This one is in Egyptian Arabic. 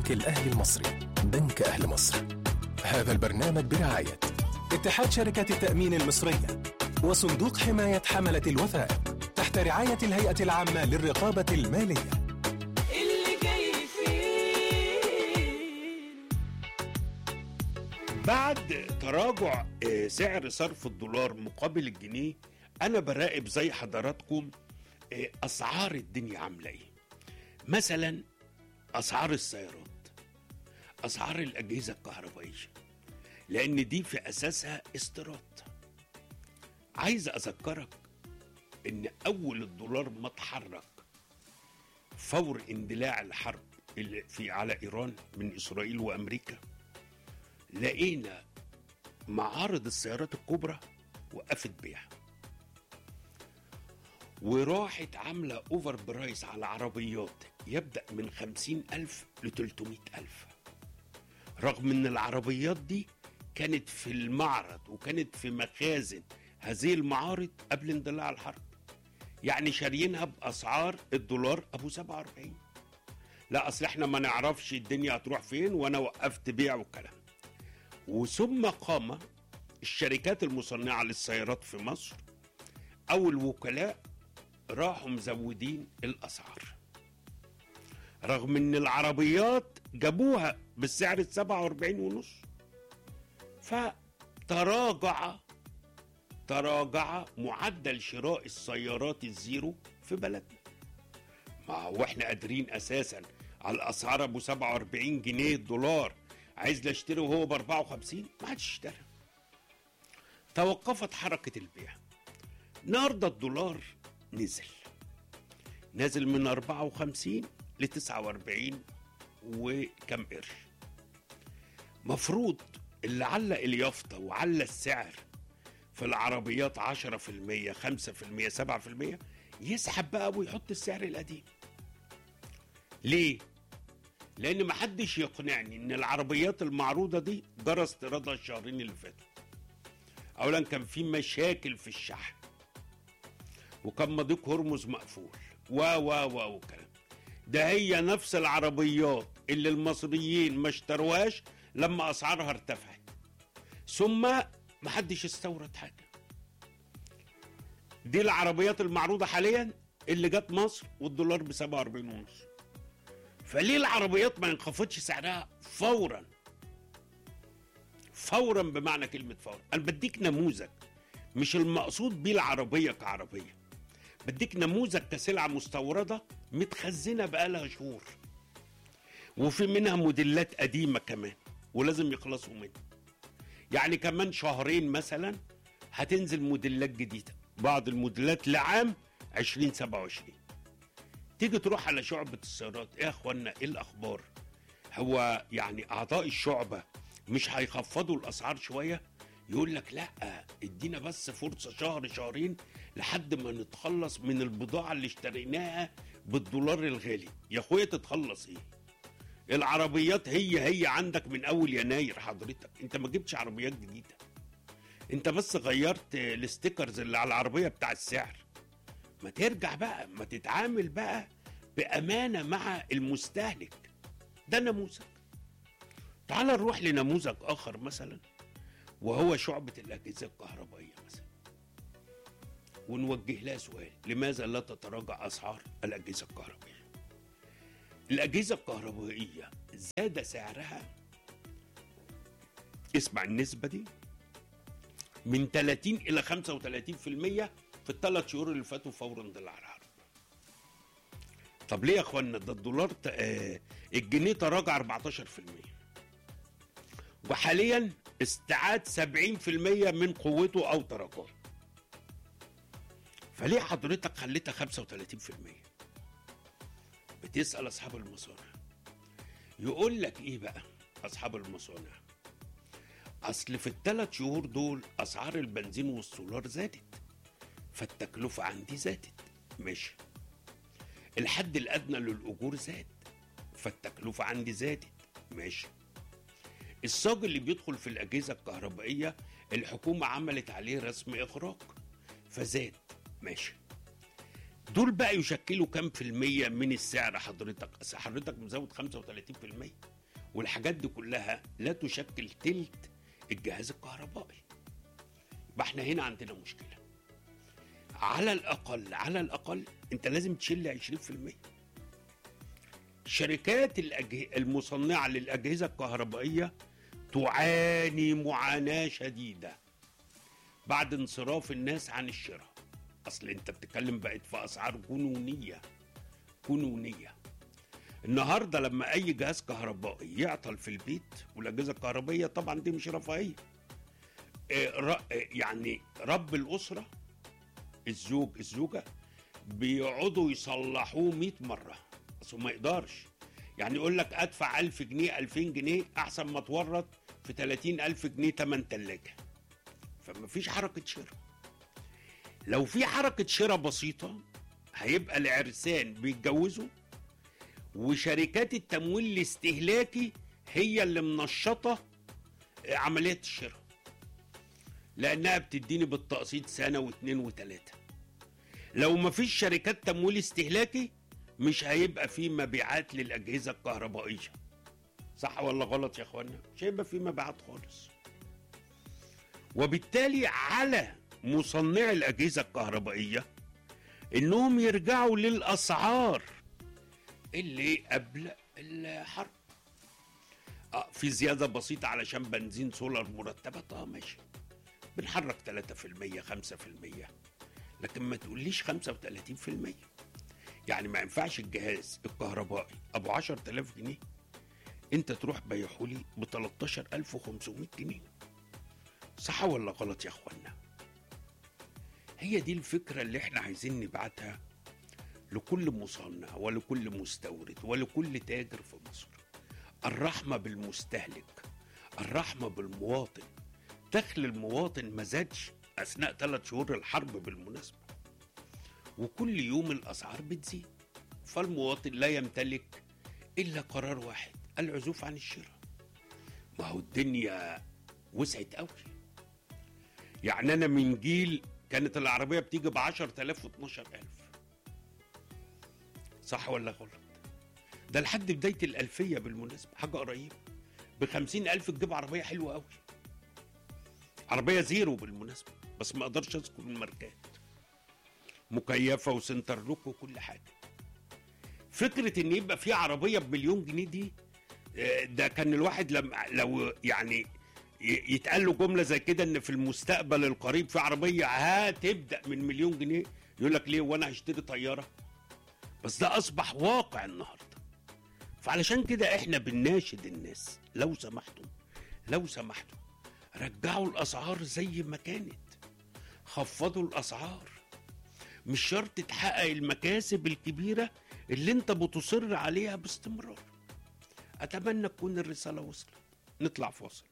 البنك الأهلي المصري بنك أهل مصر هذا البرنامج برعاية اتحاد شركات التأمين المصرية وصندوق حماية حملة الوثائق تحت رعاية الهيئة العامة للرقابة المالية اللي جاي فيه بعد تراجع آه، سعر صرف الدولار مقابل الجنيه انا براقب زي حضراتكم آه، اسعار الدنيا عامله ايه مثلا اسعار السيارات اسعار الاجهزه الكهربائيه لان دي في اساسها استيراد عايز اذكرك ان اول الدولار ما اتحرك فور اندلاع الحرب اللي في على ايران من اسرائيل وامريكا لقينا معارض السيارات الكبرى وقفت بيع وراحت عاملة أوفر برايس على عربيات يبدأ من خمسين ألف لتلتمائة ألف رغم أن العربيات دي كانت في المعرض وكانت في مخازن هذه المعارض قبل اندلاع الحرب يعني شاريينها بأسعار الدولار أبو 47 لا أصل احنا ما نعرفش الدنيا هتروح فين وأنا وقفت بيع والكلام وثم قام الشركات المصنعة للسيارات في مصر أو الوكلاء راحوا مزودين الأسعار رغم ان العربيات جابوها بالسعر السبعة واربعين ونص فتراجع تراجع معدل شراء السيارات الزيرو في بلدنا ما هو احنا قادرين اساسا على الاسعار ابو 47 جنيه الدولار عايز لا اشتري وهو ب 54 ما عادش اشترى توقفت حركه البيع النهارده الدولار نزل نازل من 54 ل 49 وكم قرش مفروض اللي علق اليافطه وعلى السعر في العربيات 10% 5% 7% يسحب بقى ويحط السعر القديم ليه؟ لان محدش يقنعني ان العربيات المعروضه دي جرى استيرادها الشهرين اللي فاتوا اولا كان في مشاكل في الشحن وكان مضيق هرمز مقفول و و و وكلام ده هي نفس العربيات اللي المصريين ما اشتروهاش لما اسعارها ارتفعت ثم محدش استورد حاجه دي العربيات المعروضه حاليا اللي جت مصر والدولار ب 47 ونص فليه العربيات ما ينخفضش سعرها فورا فورا بمعنى كلمه فورا انا بديك نموذج مش المقصود بيه العربيه كعربيه بديك نموذج كسلعه مستورده متخزنه بقالها شهور وفي منها موديلات قديمه كمان ولازم يخلصوا منها يعني كمان شهرين مثلا هتنزل موديلات جديده بعض الموديلات لعام 2027 تيجي تروح على شعبة السيارات ايه يا اخوانا ايه الاخبار هو يعني اعضاء الشعبة مش هيخفضوا الاسعار شوية يقول لك لا ادينا بس فرصة شهر شهرين لحد ما نتخلص من البضاعة اللي اشتريناها بالدولار الغالي يا اخويا تتخلص ايه العربيات هي هي عندك من اول يناير حضرتك انت ما جبتش عربيات جديدة انت بس غيرت الستيكرز اللي على العربية بتاع السعر ما ترجع بقى ما تتعامل بقى بأمانة مع المستهلك ده نموذج تعال نروح لنموذج آخر مثلا وهو شعبة الأجهزة الكهربائية مثلا ونوجه لها سؤال لماذا لا تتراجع أسعار الأجهزة الكهربائية الأجهزة الكهربائية زاد سعرها اسمع النسبة دي من 30 إلى 35% في الثلاث شهور اللي فاتوا فور اندلاع الحرب طب ليه يا اخوانا ده الدولار ت... آه الجنيه تراجع 14% وحاليا استعاد 70% من قوته او تراجعه فليه حضرتك خليتها 35% بتسال اصحاب المصانع يقول لك ايه بقى اصحاب المصانع اصل في الثلاث شهور دول اسعار البنزين والسولار زادت فالتكلفة عندي زادت ماشي الحد الأدنى للأجور زاد فالتكلفة عندي زادت ماشي الصاج اللي بيدخل في الأجهزة الكهربائية الحكومة عملت عليه رسم إخراج فزاد ماشي دول بقى يشكلوا كام في المية من السعر حضرتك أصل حضرتك مزود 35% والحاجات دي كلها لا تشكل تلت الجهاز الكهربائي يبقى احنا هنا عندنا مشكله على الاقل على الاقل انت لازم تشيل 20% شركات الأجه... المصنعه للاجهزه الكهربائيه تعاني معاناه شديده بعد انصراف الناس عن الشراء اصل انت بتتكلم بقت في اسعار جنونيه جنونيه النهارده لما اي جهاز كهربائي يعطل في البيت والاجهزه الكهربائيه طبعا دي مش رفاهيه آه، ر- آه، يعني رب الاسره الزوج الزوجه بيقعدوا يصلحوه 100 مره بس هو ما يقدرش يعني يقول لك ادفع 1000 جنيه 2000 جنيه احسن ما اتورط في 30000 جنيه تمن ثلاجه فما فيش حركه شراء لو في حركه شراء بسيطه هيبقى العرسان بيتجوزوا وشركات التمويل الاستهلاكي هي اللي منشطه عمليه الشراء لانها بتديني بالتقسيط سنه واثنين وثلاثه لو ما فيش شركات تمويل استهلاكي مش هيبقى في مبيعات للاجهزه الكهربائيه صح ولا غلط يا اخوانا مش هيبقى في مبيعات خالص وبالتالي على مصنعي الاجهزه الكهربائيه انهم يرجعوا للاسعار اللي قبل الحرب اه في زياده بسيطه علشان بنزين سولار مرتبات اه ماشي بنحرك 3% 5% لكن ما تقوليش 35% يعني ما ينفعش الجهاز الكهربائي ابو 10000 جنيه انت تروح بيحولي ب 13500 جنيه صح ولا غلط يا اخوانا هي دي الفكره اللي احنا عايزين نبعتها لكل مصنع ولكل مستورد ولكل تاجر في مصر الرحمه بالمستهلك الرحمه بالمواطن دخل المواطن ما زادش اثناء ثلاث شهور الحرب بالمناسبه وكل يوم الاسعار بتزيد فالمواطن لا يمتلك الا قرار واحد العزوف عن الشراء ما هو الدنيا وسعت قوي يعني انا من جيل كانت العربيه بتيجي ب 10000 و 12000 صح ولا غلط ده لحد بدايه الالفيه بالمناسبه حاجه قريبه ب 50000 تجيب عربيه حلوه قوي عربيه زيرو بالمناسبه بس ما اقدرش اذكر الماركات مكيفه وسنتر لوك وكل حاجه فكره ان يبقى في عربيه بمليون جنيه دي آه، ده كان الواحد لما لو يعني ي- يتقال له جمله زي كده ان في المستقبل القريب في عربيه هتبدا من مليون جنيه يقول لك ليه وانا هشتري طياره بس ده اصبح واقع النهارده فعلشان كده احنا بنناشد الناس لو سمحتم لو سمحتم رجعوا الاسعار زي ما كانت خفضوا الاسعار مش شرط تحقق المكاسب الكبيره اللي انت بتصر عليها باستمرار اتمنى تكون الرساله وصلت نطلع فاصل